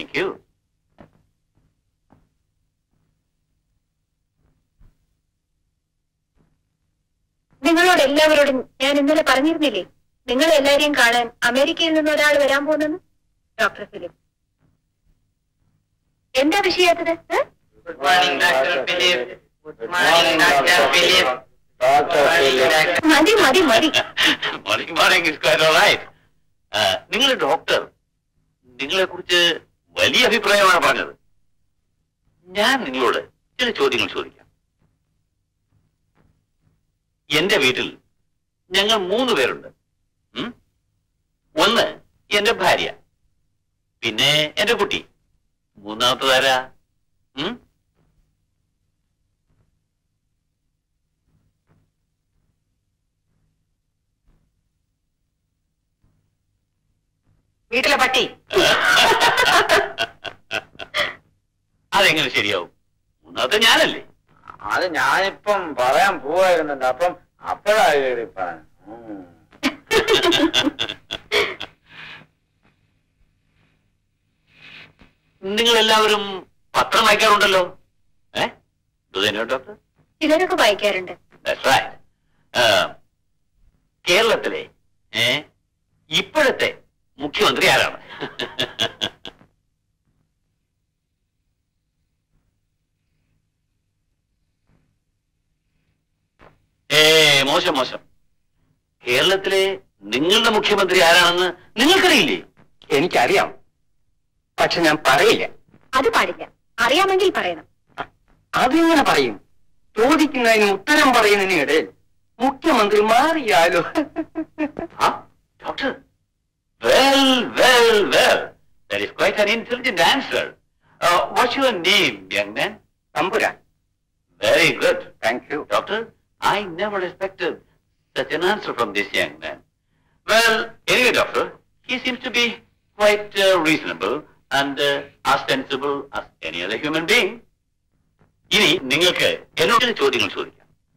Thank you നിങ്ങളോട് എല്ലാവരോടും ഞാൻ ഇന്നലെ പറഞ്ഞിരുന്നില്ലേ നിങ്ങൾ എല്ലാരെയും കാണാൻ അമേരിക്കയിൽ നിന്ന് ഒരാൾ വരാൻ പോകുന്നെന്ന് ഡോക്ടർ ഫിലിപ്പ് എന്താ വിഷയാത്തത് ഏ? Good morning doctor Philip good morning doctor Philip മതി മതി മതി morning morning is quite alright നിങ്ങൾ ഡോക്ടർ നിങ്ങളെ കുറിച്ച് വലിയ അഭിപ്രായമാണ് പറഞ്ഞത് ഞാൻ നിങ്ങളോട് ചില ചോദ്യങ്ങൾ ചോദിക്കാം എന്റെ വീട്ടിൽ ഞങ്ങൾ മൂന്ന് പേരുണ്ട് ഉം? ഒന്ന് എന്റെ ഭാര്യ പിന്നെ എന്റെ കുട്ടി മൂന്നാമത്തതാരാ ഉം? വീട്ടിലെ പട്ടി അതെങ്ങനെ ശരിയാവും മൂന്നാമത്തെ ഞാനല്ലേ അത് ഞാനിപ്പം പറയാൻ പോവായിരുന്നുണ്ട് അപ്പം അപ്പോഴാ കേറി പറഞ്ഞു ഉം. നിങ്ങൾ എല്ലാവരും പത്രം വായിക്കാറുണ്ടല്ലോ ഏ ഡുതനോ ഡോക്ടർ ചിലരൊക്കെ വായിക്കാറുണ്ട് That's right. ആ, കേരളത്തിലെ ഏ ഇപ്പോഴത്തെ മുഖ്യമന്ത്രി ആരാണ് ഏ മോശം മോശം കേരളത്തിലെ നിങ്ങളുടെ മുഖ്യമന്ത്രി ആരാണെന്ന് നിങ്ങൾക്കറിയില്ലേ എനിക്കറിയാം പക്ഷെ ഞാൻ പറയില്ല അത് പാടില്ല അറിയാമെങ്കിൽ പറയണം അതിങ്ങനെ പറയും ചോദിക്കുന്നതിന് ഉത്തരം പറയുന്നതിനിടയിൽ മുഖ്യമന്ത്രി മാറിയാലോ Huh? Doctor? Well, well, well. That is quite an intelligent answer. Uh, what's your name, young man? തമ്പുരാൻ Very good. Thank you Doctor, I never expected such an answer from this young man. Well, anyway, doctor, he seems to be quite uh, reasonable and uh, as sensible as any other human being. ഇനി നിങ്ങൾക്ക് എന്നോട് ചില ചോദ്യങ്ങൾ ചോദിക്കാം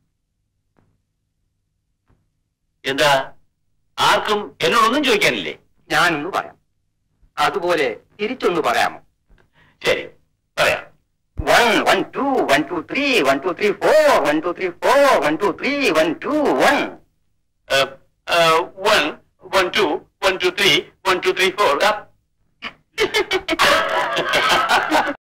എന്താ ആർക്കും എന്നോടൊന്നും ചോദിക്കാനില്ലേ ഞാനൊന്ന് പറയാം അതുപോലെ തിരിച്ചൊന്ന് പറയാമോ ശരി പറയാം one one two one two three one two three four one two three four one two three one two one one one two one two three one two three four